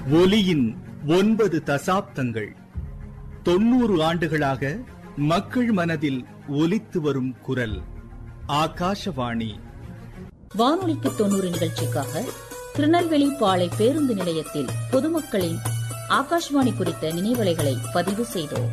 ஒலியின் ஒன்பது தசாப்தங்கள் தொண்ணூறு ஆண்டுகளாக மக்கள் மனதில் ஒலித்து வரும் குரல் ஆகாஷவாணி வானொலிக்கு தொண்ணூறு நிகழ்ச்சிக்காக திருநெல்வேலி பாளை பேருந்து நிலையத்தில் பொதுமக்களின் ஆகாஷ்வாணி குறித்த நினைவலைகளை பதிவு செய்தோம்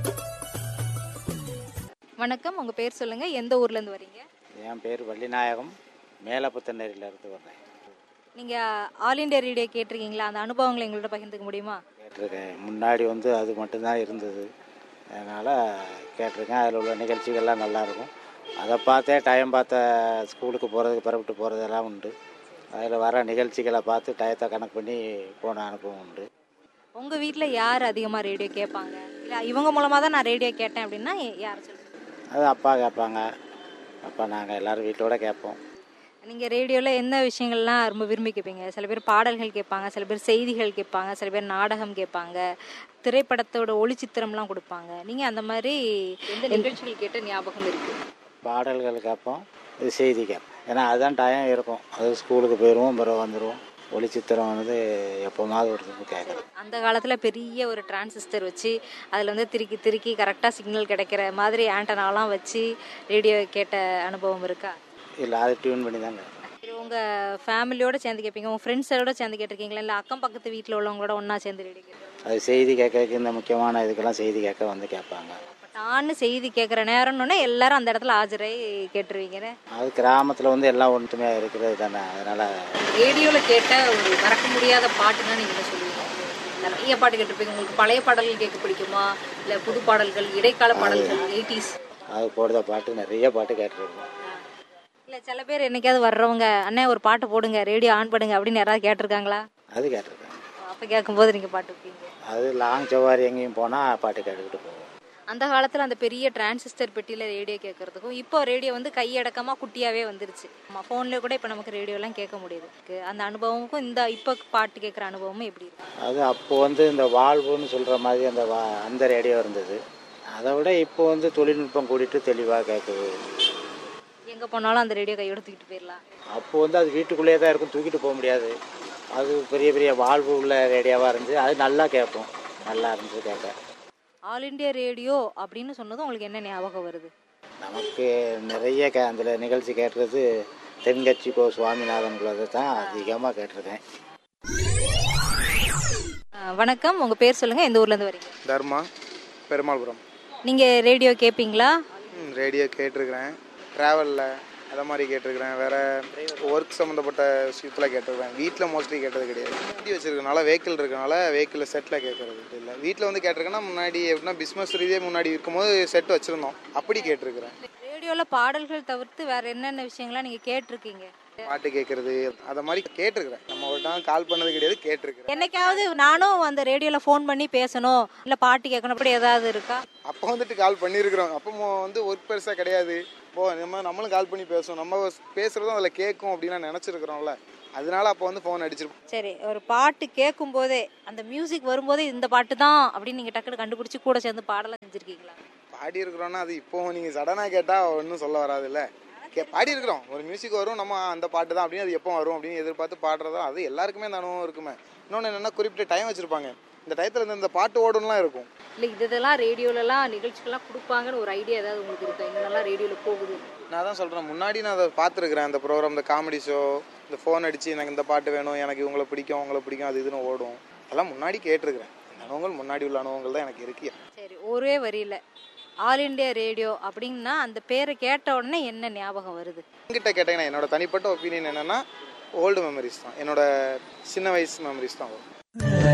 வணக்கம் உங்க பேர் சொல்லுங்க எந்த ஊர்ல இருந்து வரீங்க என் பேர் வள்ளிநாயகம் மேலப்புத்தநேரியில இருந்து வர்றேன் நீங்க ஆல் இண்டியா ரேடியோ கேட்டிருக்கீங்களா அந்த அனுபவங்களை எங்களோட பகிர்ந்துக்க முடியுமா கேட்டிருக்கேன் முன்னாடி வந்து அது மட்டும்தான் இருந்தது அதனால் கேட்டிருக்கேன் அதில் உள்ள நிகழ்ச்சிகள்லாம் நல்லாயிருக்கும் அதை பார்த்தே டைம் பார்த்த ஸ்கூலுக்கு போகிறதுக்கு புறப்பட்டு போகிறதெல்லாம் உண்டு அதில் வர நிகழ்ச்சிகளை பார்த்து டயத்தை கணக்கு பண்ணி போன அனுபவம் உண்டு உங்க வீட்ல யார் அதிகமா ரேடியோ கேட்பாங்க இல்ல இவங்க மூலமா தான் நான் ரேடியோ கேட்டேன் அப்படின்னா எ- யார் சொல்லுங்க அது அப்பா கேட்பாங்க அப்பா நாங்கள் எல்லோரும் வீட்டோட கேட்போம் நீங்க ரேடியோல என்ன விஷயங்கள்லாம் ரொம்ப விரும்பி கேட்பீங்க சில பேர் பாடல்கள் கேட்பாங்க சில பேர் செய்திகள் கேட்பாங்க சில பேர் நாடகம் கேட்பாங்க திரைப்படத்தோட ஒளிச்சித்திரம்லாம் கொடுப்பாங்க நீங்க அந்த மாதிரி எந்த நிகழ்ச்சிகள் கேட்ட ஞாபகம் இருக்கு பாடல்கள் கேட்போம் இது செய்தி கேட்போம் ஏன்னா அதுதான் டைம் இருக்கும் அது ஸ்கூலுக்கு போயிடுவோம் பிறகு வந்துடுவோம் ஒளிச்சித்திரம் வந்து எப்போமாவது ஒரு திரும்ப கேட்குறோம் அந்த காலத்தில் பெரிய ஒரு டிரான்சிஸ்டர் வச்சு அதில் வந்து திருக்கி திருக்கி கரெக்டாக சிக்னல் கிடைக்கிற மாதிரி ஆண்டனாலாம் வச்சு ரேடியோ கேட்ட அனுபவம் இருக்கா இல்லை அதை டியூன் பண்ணி தான் கேட்போம் சரி உங்கள் ஃபேமிலியோட சேர்ந்து கேட்பீங்க உங்கள் ஃப்ரெண்ட்ஸோட சேர்ந்து கேட்டிருக்கீங்களா இல்லை அக்கம் பக்கத்து வீட்டில் உள்ளவங்களோட ஒன்றா சேர்ந்து ரேடியோ கேட்பீங்க அது செய்தி கேட்கறதுக்கு இந்த முக்கியமான இதுக்கெல்லாம் செய்தி கேட்க வந்து கேட்பாங்க நான் செய்தி கேட்குற நேரம்னு எல்லாரும் அந்த இடத்துல ஆஜராகி கேட்டுருவீங்க அது கிராமத்தில் வந்து எல்லாம் ஒன்றுமையாக இருக்கிறது தானே அதனால் ரேடியோவில் கேட்ட ஒரு மறக்க முடியாத பாட்டுன்னா நீங்கள் என்ன சொல்லுவீங்க நிறைய பாட்டு கேட்டிருப்பீங்க உங்களுக்கு பழைய பாடல்கள் கேட்க பிடிக்குமா இல்லை புது பாடல்கள் இடைக்கால பாடல்கள் எயிட்டிஸ் அது போடுற பாட்டு நிறைய பாட்டு கேட்டிருக்கோம் இல்ல சில பேர் என்னைக்காவது வர்றவங்க அண்ணே ஒரு பாட்டு போடுங்க ரேடியோ ஆன் பண்ணுங்க அப்படின்னு யாராவது கேட்டிருக்காங்களா அது கேட்டிருக்கேன் அப்ப கேட்கும்போது நீங்க பாட்டு வைப்பீங்க அது லாங் சவாரி எங்கேயும் போனால் பாட்டு கேட்டுக்கிட்டு போவோம் அந்த காலத்துல அந்த பெரிய டிரான்சிஸ்டர் பெட்டியில ரேடியோ கேட்கறதுக்கும் இப்போ ரேடியோ வந்து கையடக்கமா குட்டியாவே வந்துருச்சு நம்ம போன்ல கூட இப்ப நமக்கு ரேடியோ எல்லாம் கேட்க முடியுது இருக்கு. அந்த அனுபவமுக்கும் இந்த இப்ப பாட்டு கேட்கற அனுபவமும் எப்படி இருக்கு அது அப்போ வந்து இந்த வாழ்வுன்னு சொல்கிற மாதிரி அந்த வா அந்த ரேடியோ இருந்தது அதை விட இப்போ வந்து தொழில்நுட்பம் கூட்டிட்டு தெளிவாக கேட்குது எங்க போனாலும் அந்த ரேடியோ கையோட தூக்கிட்டு போயிடலாம் அப்போ வந்து அது வீட்டுக்குள்ளேயே தான் இருக்கும் தூக்கிட்டு போக முடியாது அது பெரிய பெரிய வாழ்வு உள்ள ரேடியோவாக இருந்துச்சு அது நல்லா கேட்போம் நல்லா இருந்துச்சு கேட்க ஆல் இண்டியா ரேடியோ அப்படின்னு சொன்னதும் உங்களுக்கு என்ன ஞாபகம் வருது நமக்கு நிறைய கே அதில் நிகழ்ச்சி கேட்டுறது தென்கட்சி கோ சுவாமிநாதன் உள்ளதை தான் அதிகமாக கேட்டிருக்கேன் அஹ், வணக்கம் உங்க பேர் சொல்லுங்க எந்த ஊர்ல இருந்து வரீங்க தர்மா பெருமாள்புரம் நீங்க ரேடியோ கேட்பீங்களா ம், ரேடியோ கேட்டிருக்கிறேன் ட்ராவலில் அதை மாதிரி கேட்டிருக்கிறேன் வேற ஒர்க் சம்மந்தப்பட்ட விஷயத்தில் கேட்டிருக்கிறேன் வீட்டில் மோஸ்ட்லி கேட்டது கிடையாது வண்டி வச்சிருக்கனால வெஹிக்கிள் இருக்கனால வெஹிக்கிளில் செட்டில் கேட்கறது இல்லை வீட்டில் வந்து கேட்டிருக்கேன்னா முன்னாடி எப்படின்னா பிஸ்னஸ் ரீதியே முன்னாடி இருக்கும்போது செட் வச்சுருந்தோம் அப்படி கேட்டிருக்கிறேன் ரேடியோல பாடல்கள் தவிர்த்து வேற என்னென்ன விஷயங்கள்லாம் நீங்க கேட்டிருக்கீங்க பாட்டு கேட்கறது அதை மாதிரி கேட்டிருக்கிறேன் நம்ம ஒரு டைம் கால் பண்ணது கிடையாது கேட்டிருக்கிறேன் என்னைக்காவது நானும் அந்த ரேடியோல ஃபோன் பண்ணி பேசணும் இல்ல பாட்டு கேட்கணும் அப்படி ஏதாவது இருக்கா அப்போ வந்துட்டு கால் பண்ணியிருக்கிறோம் அப்போ மோ- வந்து ஒர்க் பெருசாக கிடையாது போ நம்ம நம்மளும் கால் பண்ணி பேசுவோம் நம்ம பேசுகிறதும் அதில் கேட்கும் அப்படின்னு நான் நினச்சிருக்கிறோம்ல அதனால அப்போ வந்து ஃபோன் அடிச்சிருப்போம் சரி ஒரு பாட்டு கேட்கும் போதே அந்த மியூசிக் வரும்போதே இந்த பாட்டு தான் அப்படின்னு நீங்க டக்குனு கண்டுபிடிச்சு கூட சேர்ந்து பாடலாம் செஞ்சிருக்கீங்களா பாடி இருக்கிறோன்னா அது இப்போ நீங்கள் சடனாக கேட்டால் ஒன்றும் சொல்ல வராதுல்ல கே பாடி இருக்கிறோம் ஒரு மியூசிக் வரும் நம்ம அந்த பாட்டு தான் அப்படின்னு அது எப்போ வரும் அப்படின்னு எதிர்பார்த்து பாடுறதா அது எல்லாருக்குமே அந்த அனுபவம் இருக்குமே இன்னொன்று என்னென்னா குறிப்பிட்ட டைம் வச்சுருப்பாங்க இந்த டயத்தில் இந்த இந்த பாட்டு ஓடும்லாம் இருக்கும் இல்ல இது இதெல்லாம் ரேடியோலலாம் நிகழ்ச்சிகள்லாம் கொடுப்பாங்கன்னு ஒரு ஐடியா ஏதாவது உங்களுக்கு இருக்கா இங்கெல்லாம் ரேடியோல போகுது நான் தான் சொல்கிறேன் முன்னாடி நான் அதை பார்த்துருக்குறேன் அந்த ப்ரோக்ராம் இந்த காமெடி ஷோ இந்த ஃபோன் அடித்து எனக்கு இந்த பாட்டு வேணும் எனக்கு இவங்களை பிடிக்கும் உங்களை பிடிக்கும் அது இதுன்னு ஓடும் அதெல்லாம் முன்னாடி கேட்டிருக்கிறேன் அந்த அனுபவங்கள் முன்னாடி உள்ள அனுபவங்கள் தான் எனக்கு இருக்கு சரி ஒரே வரியில ஆல் இண்டியா ரேடியோ அப்படின்னா அந்த பேரை கேட்ட உடனே என்ன ஞாபகம் வருது என்கிட்ட கேட்டீங்கன்னா என்னோட தனிப்பட்ட ஒப்பீனியன் என்னன்னா ஓல்டு மெமரிஸ் தான் என்னோட சின்ன வயசு மெமரிஸ் தான் வரும்